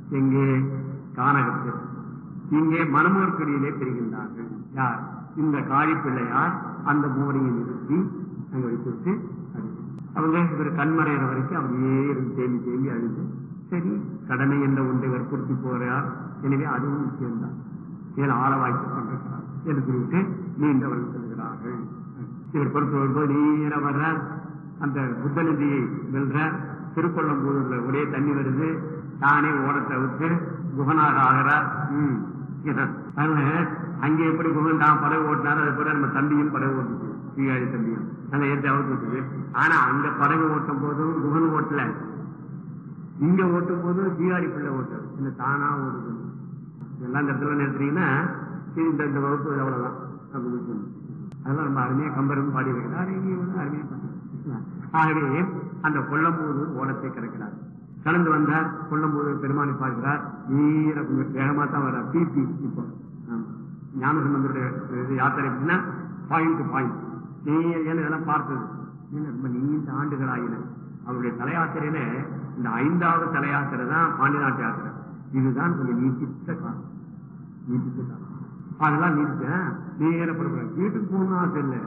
எங்கே கானகத்தில் இங்கே மணமோர்க்கடியிலே பெறுகின்றார்கள் யார் இந்த காழி பிள்ளையார் அந்த மூவரையை நிறுத்தி அங்க வைத்துவிட்டு அழுது. அவங்க இவர் கண்மறையிற வரைக்கும் அப்படியே இருந்து தேம்பி தேம்பி அழுது சரி கடமை என்ற ஒன்றை வற்புறுத்தி போறார் எனவே அதுவும் நிச்சயம்தான் இதில் ஆளவாய்ப்பு கொண்டிருக்கிறார் என்று குறித்து நீண்டவர்கள் செல்கிறார்கள் இவர் பொறுத்து வரும்போது நீர வர்றார் அந்த புத்தநதியை வெல்ற திருக்கொள்ளம்பூர்ல ஒரே தண்ணி வருது தானே ஓடத்தை விட்டு குகனாக ஆகிறார் ம், இதான். அதனால அங்கே எப்படி குகன் தான் படகு ஓட்டினார் அது போல நம்ம தம்பியும் படகு ஓட்டுச்சு சீகாழி தம்பியும் அந்த ஏற்றி அவுத்து ஆனா அங்க படகு ஓட்டும் போதும் குகன் ஓட்டல இங்க ஓட்டும் போதும் சீகாழி பிள்ளை ஓட்டது இந்த தானா ஓடுது இதெல்லாம் இந்த இடத்துல நிறுத்துறீங்கன்னா இது இந்த இந்த வகுப்பு அவ்வளவுதான் அப்படின்னு சொல்லி. அதெல்லாம் ரொம்ப அருமையா கம்பரும் பாடி வைக்கிறார் இங்கேயும் வந்து அருமையா பாடி ஆகவே அந்த கொல்லம்பூது ஓடத்தை கிடக்கிறார் கலந்து வந்தார் கொல்லம்பூது பெருமானை பார்க்கிறார் நீர கொஞ்சம் வேகமா தான் வர்றார் பிபி இப்போ ஆமா. ஞானசம்பந்தருடைய இது யாத்திரை எப்படின்னா பாயிண்ட் டு பாயிண்ட் நீர் ஏன்னா இதெல்லாம் பார்த்தது ஏன்னா ரொம்ப நீண்ட ஆண்டுகள் ஆகின அவருடைய தலையாத்திரையில இந்த ஐந்தாவது தலையாத்திரை தான் பாண்டி நாட்டு யாத்திரை இதுதான் கொஞ்சம் நீட்டித்த காலம் நீட்டித்த காலம் அதெல்லாம் நீட்டேன் நேர புறப்படுறேன் வீட்டுக்கு போகணும் ஆசை இல்லை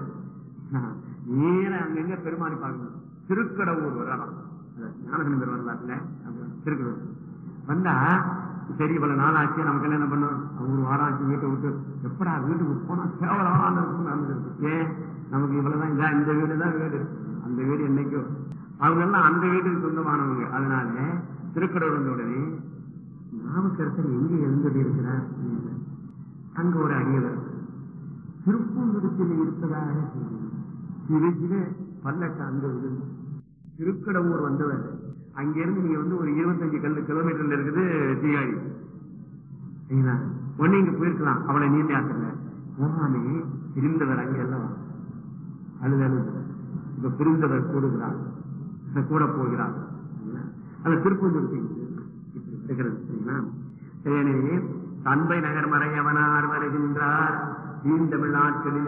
நேர அங்கங்க பெருமானி பார்க்கணும் திருக்கடவுர் வரலாம் ஞானசந்தர் வரலாற்றுல திருக்கடவுர் வந்தா சரி இவ்வளவு நாள் ஆச்சு நமக்கு என்ன பண்ணும் ஒரு வாரம் ஆச்சு வீட்டை விட்டு எப்படா வீட்டுக்கு போனா கேவலமான இருக்கும் நடந்திருக்கு ஏன் நமக்கு இவ்வளவுதான் இதா இந்த வீடு தான் வீடு அந்த வீடு என்னைக்கோ அவங்க எல்லாம் அந்த வீட்டுக்கு சொந்தமானவங்க அதனால திருக்கடவுர் வந்த உடனே நாமக்கரசர் எங்க எழுந்தது இருக்கிறார் அங்க ஒரு அடியவர் திருப்பூங்குடித்தில் இருப்பதாக திருச்சில பல்லக்க அங்க விழுந்து திருக்கடவுர் வந்தவர் அங்கிருந்து நீங்க வந்து ஒரு இருபத்தஞ்சு கல் கிலோமீட்டர்ல இருக்குது தீகாழி சரிங்களா ஒண்ணு இங்க போயிருக்கலாம் அவளை நீண்ட யாத்திரை போகாமே பிரிந்தவர் அங்க எல்லாம் அழுது அழுது இப்ப பிரிந்தவர் கூடுகிறார் இப்ப கூட போகிறார் சரிங்களா? அந்த திருப்பூர் இப்படி இருக்கிறது சரிங்களா எனவே தன்பை நகர் மறையவனார் வருகின்றார் தீந்தமிழ் நாட்களில்